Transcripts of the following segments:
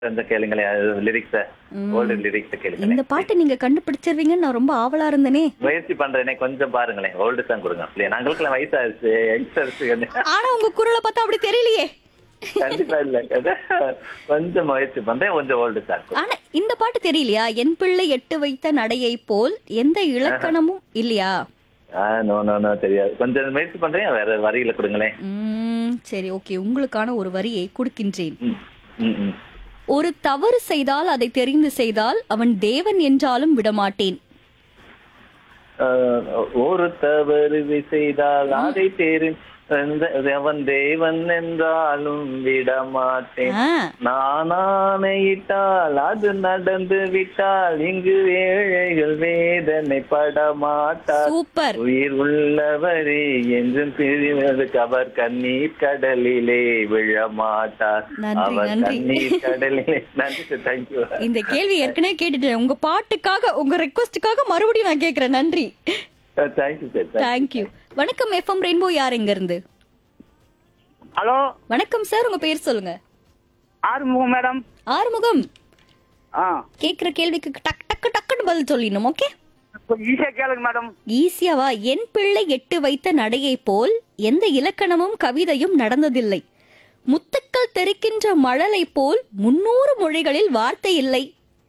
கொஞ்சம் கேளுங்களேன் lyrics old lyrics இந்த கேளுங்களேன் பாட்டு நீங்க கண்டுபிடிச்சிருவீங்கன்னு நான் ரொம்ப ஆவலா இருந்தேனே முயற்சி பண்றேனே கொஞ்சம் பாருங்களேன் ஓல்டு சாங் கொடுங்க இல்லையா நாங்களுக்குலாம் வயசாயிருச்சு யங்ஸ்டர்ஸ் ஆனா உங்க குரலை பார்த்தா அப்படி தெரியலையே கண்டிப்பா இல்ல கொஞ்சம் முயற்சி பண்றேன் கொஞ்சம் ஓல்டு சாங் ஆனா இந்த பாட்டு தெரியலையா என் பிள்ளை எட்டு வைத்த நடையை போல் எந்த இலக்கணமும் இல்லையா ஆ நோ நோ நோ தெரியாது கொஞ்சம் முயற்சி பண்றேன் வேற வரியில கொடுங்களேன் உம் சரி ஓகே உங்களுக்கான ஒரு வரியை கொடுக்கின்றேன் ம், ம், ம். ஒரு தவறு செய்தால் அதை தெரிந்து செய்தால் அவன் தேவன் என்றாலும் விடமாட்டேன் ஆஹ், ஒரு தவறு செய்தால் அதை தேரின் அவன் தேவன் என்றாலும் விட மாட்டேன் ஆ, நான் ஆணையிட்டால் அது நடந்து விட்டால் இங்கு ஏழைகள் வேதனை பட மாட்டார் சூப்பர் உயிர் உள்ளவரே என்றும் பிரிவதற்கு அவர் கண்ணீர் கடலிலே விழ மாட்டார் நன்றி, அவர் நன்றி. கண்ணீர் கடலிலே நன்றி சார் தேங்க்யூ இந்த கேள்வி ஏற்கனவே கேட்டுட்டேன் உங்க பாட்டுக்காக உங்க ரெக்வஸ்டுக்காக மறுபடியும் நான் கேக்குறேன் நன்றி தேங்க்யூ சார் தேங்க்யூ வணக்கம் எஃப்எம் ரெயின்போ யார் எங்க இருந்து ஹலோ வணக்கம் சார் உங்க பேர் சொல்லுங்க ஆறுமுகம் மேடம் ஆறுமுகம் ஆ கேக்குற கேள்விக்கு டக் டக்கு டக்குன்னு பதில் சொல்லிடணும் ஓகே கொஞ்சம் ஈஸியா கேளுங்க மேடம் ஈஸியாவா என் பிள்ளை எட்டு வைத்த நடையை போல் எந்த இலக்கணமும் கவிதையும் நடந்ததில்லை முத்துக்கள் தெறிக்கின்ற மழலை போல் முன்னூறு மொழிகளில் வார்த்தை இல்லை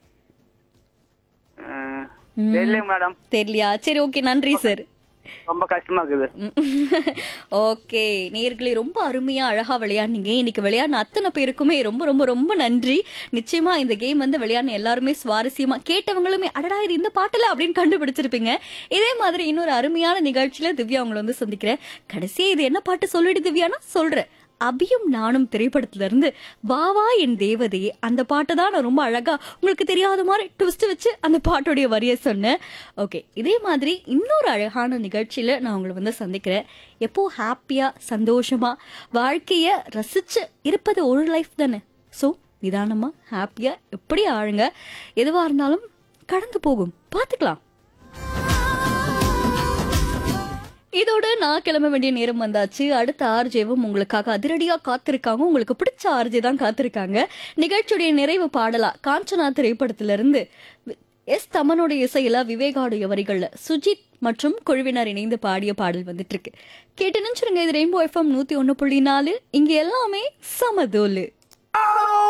அஹ், தெரியலைங்க மேடம் தெரியலையா சரி ஓகே நன்றி சார் ரொம்ப கஷ்டமா இருக்குது ஓகே நேர்களே ரொம்ப அருமையா அழகா விளையாடுனீங்க இன்னைக்கு விளையாடின அத்தனை பேருக்குமே ரொம்ப ரொம்ப ரொம்ப நன்றி நிச்சயமா இந்த கேம் வந்து விளையாடின எல்லாருமே சுவாரஸ்யமா கேட்டவங்களுமே அடடா இது இந்த பாட்டுல அப்படின்னு கண்டுபிடிச்சிருப்பீங்க இதே மாதிரி இன்னொரு அருமையான நிகழ்ச்சியில திவ்யா உங்களை வந்து சந்திக்கிறேன் கடைசியா இது என்ன பாட்டு சொல்லிடு திவ்யானா சொல்றேன் அபியும் நானும் திரைப்படத்துல இருந்து வா வா என் தேவதையே அந்த பாட்டை தான் நான் ரொம்ப அழகா உங்களுக்கு தெரியாத மாதிரி ட்விஸ்ட் வச்சு அந்த பாட்டுடைய வரியை சொன்னேன் ஓகே இதே மாதிரி இன்னொரு அழகான நிகழ்ச்சியில நான் உங்களை வந்து சந்திக்கிறேன் எப்போ ஹாப்பியா சந்தோஷமா வாழ்க்கைய ரசிச்சு இருப்பது ஒரு லைஃப் தானே ஸோ நிதானமா ஹாப்பியா எப்படி ஆழுங்க எதுவா இருந்தாலும் கடந்து போகும் பார்த்துக்கலாம் இதோட நான் கிளம்ப வேண்டிய நேரம் வந்தாச்சு அடுத்த ஆர்ஜேவும் உங்களுக்காக அதிரடியா காத்திருக்காங்க உங்களுக்கு பிடிச்ச ஆர்ஜே தான் காத்திருக்காங்க நிகழ்ச்சியுடைய நிறைவு பாடலா காஞ்சனா திரைப்படத்திலிருந்து வி- எஸ் தமனுடைய இசையில விவேகாடைய வரிகள்ல சுஜித் மற்றும் குழுவினர் இணைந்து பாடிய பாடல் வந்துட்டு இருக்கு கேட்டு நினைச்சிருங்க இது ரெயின்போ எஃப்எம் நூத்தி ஒன்னு புள்ளி நாலு இங்க எல்லாமே சமதோலு